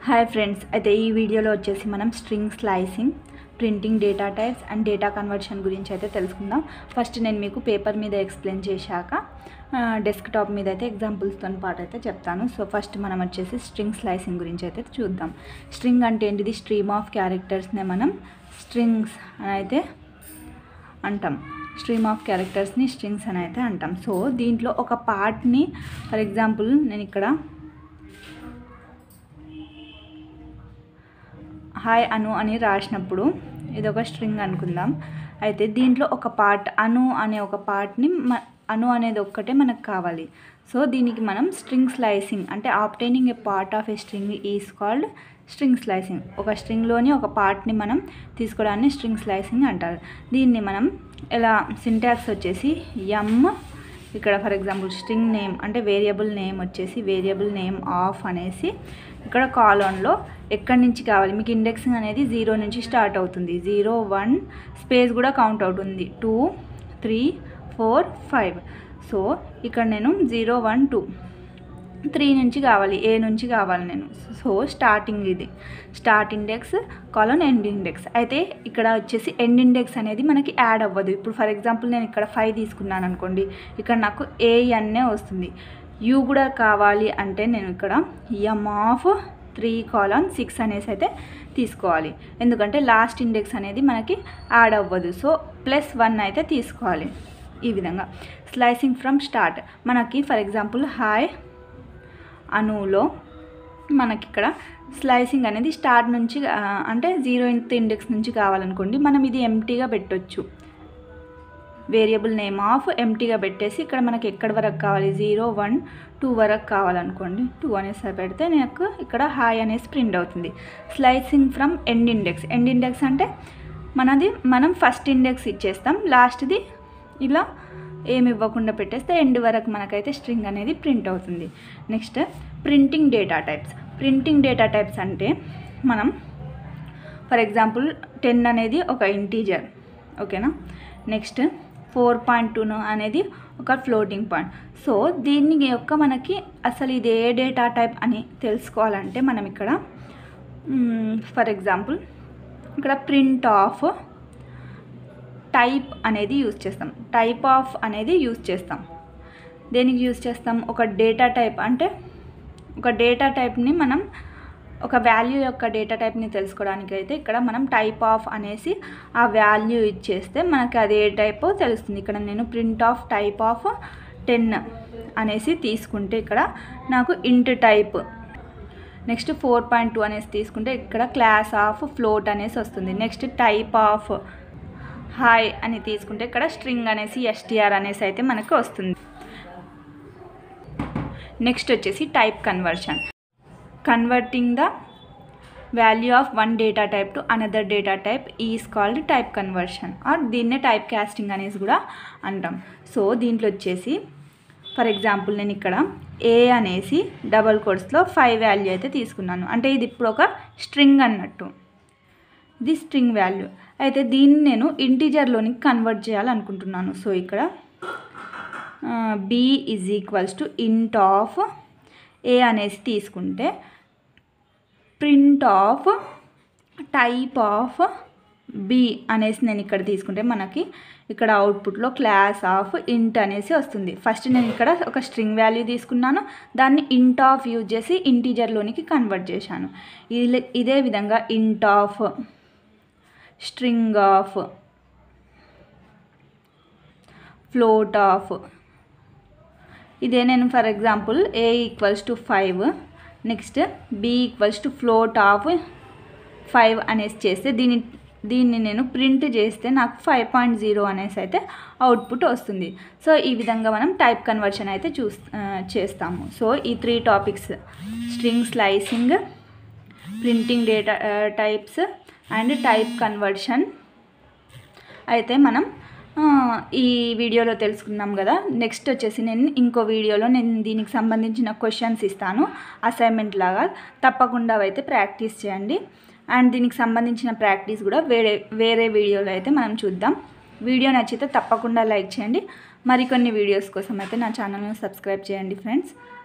hi friends అయితే ఈ వీడియోలో వచ్చేసి మనం string slicing printing data types and data conversion గురించి అయితే తెలుసుకుందాం ఫస్ట్ నేను మీకు పేపర్ మీద ఎక్స్ప్లెయిన్ చేశాక డెస్క్టాప్ మీద అయితే ఎగ్జాంపుల్స్తో పాటు అయితే చెప్తాను సో ఫస్ట్ మనం వచ్చేసి స్ట్రింగ్ స్లైసింగ్ గురించి అయితే చూద్దాం స్ట్రింగ్ అంటే ఏంటిది స్ట్రీమ్ ఆఫ్ క్యారెక్టర్స్నే మనం స్ట్రింగ్స్ అని అయితే అంటాం స్ట్రీమ్ ఆఫ్ క్యారెక్టర్స్ని స్ట్రింగ్స్ అని అయితే అంటాం సో దీంట్లో ఒక పార్ట్ని ఫర్ ఎగ్జాంపుల్ నేను ఇక్కడ హాయ్ అను అని రాసినప్పుడు ఇది ఒక స్ట్రింగ్ అనుకుందాం అయితే దీంట్లో ఒక పార్ట్ అను అనే ఒక పార్ట్ని మ అను అనేది ఒక్కటే మనకు కావాలి సో దీనికి మనం స్ట్రింగ్ స్లైసింగ్ అంటే obtaining a part of a string is called string slicing ఒక స్ట్రింగ్లోని ఒక పార్ట్ని మనం తీసుకోవడాన్ని స్ట్రింగ్ స్లైసింగ్ అంటారు దీన్ని మనం ఎలా సింటాక్స్ వచ్చేసి ఎమ్ ఇక్కడ ఫర్ ఎగ్జాంపుల్ స్ట్రింగ్ నేమ్ అంటే వేరియబుల్ నేమ్ వచ్చేసి వేరియబుల్ నేమ్ ఆఫ్ అనేసి ఇక్కడ కాలన్లో ఎక్కడి నుంచి కావాలి మీకు ఇండెక్సింగ్ అనేది జీరో నుంచి స్టార్ట్ అవుతుంది జీరో వన్ స్పేస్ కూడా కౌంట్ అవుతుంది two three four five so ఇక్కడ నేను జీరో వన్ టూ త్రీ నుంచి కావాలి ఏ నుంచి కావాలి నేను సో స్టార్టింగ్ ఇది start index colon end index అయితే ఇక్కడ వచ్చేసి ఎండ్ ఇండెక్స్ అనేది మనకి యాడ్ అవ్వదు ఇప్పుడు ఫర్ ఎగ్జాంపుల్ నేను ఇక్కడ ఫైవ్ తీసుకున్నాను అనుకోండి ఇక్కడ నాకు ఏ అన్నే వస్తుంది యూ కూడా కావాలి అంటే నేను ఇక్కడ M of three colon six అనేసి అయితే తీసుకోవాలి ఎందుకంటే లాస్ట్ ఇండెక్స్ అనేది మనకి యాడ్ అవ్వదు సో ప్లస్ వన్ అయితే తీసుకోవాలి ఈ విధంగా స్లైసింగ్ ఫ్రమ్ స్టార్ట్ మనకి ఫర్ ఎగ్జాంపుల్ హాయ్ అణువులో మనకి ఇక్కడ స్లైసింగ్ అనేది స్టార్ట్ నుంచి ఆ, అంటే జీరో ఇంత్ ఇండెక్స్ నుంచి కావాలనుకోండి మనం ఇది ఎంటీగా పెట్టొచ్చు వేరియబుల్ నేమ్ ఆఫ్ ఎంటీగా పెట్టేసి ఇక్కడ మనకి ఎక్కడి వరకు కావాలి జీరో వన్ టూ వరకు కావాలనుకోండి టూ అనేసి పెడితే నాకు ఇక్కడ హాయ్ అనేసి ప్రింట్ అవుతుంది slicing from end index end index అంటే మనది మనం ఫస్ట్ ఇండెక్స్ ఇచ్చేస్తాం లాస్ట్ది ఇలా ఏమి ఇవ్వకుండా పెట్టేస్తే ఎండ్ వరకు మనకైతే స్ట్రింగ్ అనేది ప్రింట్ అవుతుంది next printing data types printing data types అంటే మనం ఫర్ ఎగ్జాంపుల్ టెన్ అనేది ఒక ఇంటీజర్ ఓకేనా నెక్స్ట్ ఫోర్ పాయింట్ టూ అనేది ఒక ఫ్లోటింగ్ పాయింట్ సో దీన్ని యొక్క మనకి అసలు ఇది ఏ డేటా టైప్ అని తెలుసుకోవాలంటే మనం ఇక్కడ ఫర్ ఎగ్జాంపుల్ ఇక్కడ ప్రింట్ ఆఫ్ టైప్ అనేది యూజ్ చేస్తాం టైప్ ఆఫ్ అనేది యూజ్ చేస్తాం దేనికి యూజ్ చేస్తాం ఒక డేటా టైప్ అంటే ఒక డేటా టైప్ని మనం ఒక వాల్యూ యొక్క డేటా టైప్ని తెలుసుకోవడానికి అయితే ఇక్కడ మనం టైప్ ఆఫ్ అనేసి ఆ వాల్యూ ఇచ్చేస్తే మనకి అది ఏ టైపో తెలుస్తుంది ఇక్కడ నేను print of type of ten అనేసి తీసుకుంటే ఇక్కడ నాకు int type next four point two అనేసి తీసుకుంటే ఇక్కడ క్లాస్ ఆఫ్ ఫ్లోట్ అనేసి వస్తుంది నెక్స్ట్ టైప్ ఆఫ్ హాయ్ అని తీసుకుంటే ఇక్కడ స్ట్రింగ్ అనేసి ఎస్టీఆర్ అనేసి అయితే మనకు వస్తుంది నెక్స్ట్ వచ్చేసి type conversion converting the value of one data type to another data type is called type conversion or దీన్నే టైప్ కాస్టింగ్ అనేసి కూడా అంటాం సో దీంట్లో వచ్చేసి ఫర్ ఎగ్జాంపుల్ నేను ఇక్కడ ఏ అనేసి డబల్ కోడ్స్లో ఫైవ్ వాల్యూ అయితే తీసుకున్నాను అంటే ఇది ఇప్పుడు ఒక స్ట్రింగ్ అన్నట్టు ఇది స్ట్రింగ్ వాల్యూ అయితే దీన్ని నేను ఇంటీజర్లోనికి కన్వర్ట్ చేయాలనుకుంటున్నాను సో ఇక్కడ B is equals to int of A అనేసి తీసుకుంటే print of type of B అనేసి నేను ఇక్కడ తీసుకుంటే మనకి ఇక్కడ అవుట్పుట్లో క్లాస్ ఆఫ్ ఇంట్ అనేసి వస్తుంది ఫస్ట్ నేను ఇక్కడ ఒక స్ట్రింగ్ వాల్యూ తీసుకున్నాను దాన్ని ఇంట్ ఆఫ్ యూజ్ చేసి ఇంటీజర్లోనికి కన్వర్ట్ చేశాను ఇది ఇదే విధంగా int of string of float of ఇదే నేను for example A equals to five next B equals to float of five అనేసి చేస్తే దీని దీన్ని నేను ప్రింట్ చేస్తే నాకు ఫైవ్ పాయింట్ జీరో అనేసి అయితే అవుట్పుట్ వస్తుంది సో ఈ విధంగా మనం టైప్ కన్వర్షన్ అయితే చూస్ ఆ, చేస్తాము సో ఈ three topics string slicing printing data types and type conversion అయితే మనం ఆ, ఈ వీడియోలో తెలుసుకున్నాం కదా నెక్స్ట్ వచ్చేసి నేను ఇంకో వీడియోలో నేను దీనికి సంబంధించిన క్వశ్చన్స్ ఇస్తాను అసైన్మెంట్ లాగా తప్పకుండా అయితే ప్రాక్టీస్ చేయండి అండ్ దీనికి సంబంధించిన ప్రాక్టీస్ కూడా వేరే వేరే వీడియోలో అయితే మనం చూద్దాం వీడియో నచ్చితే తప్పకుండా లైక్ చేయండి మరికొన్ని వీడియోస్ కోసం అయితే నా ఛానల్ను సబ్స్క్రైబ్ చేయండి ఫ్రెండ్స్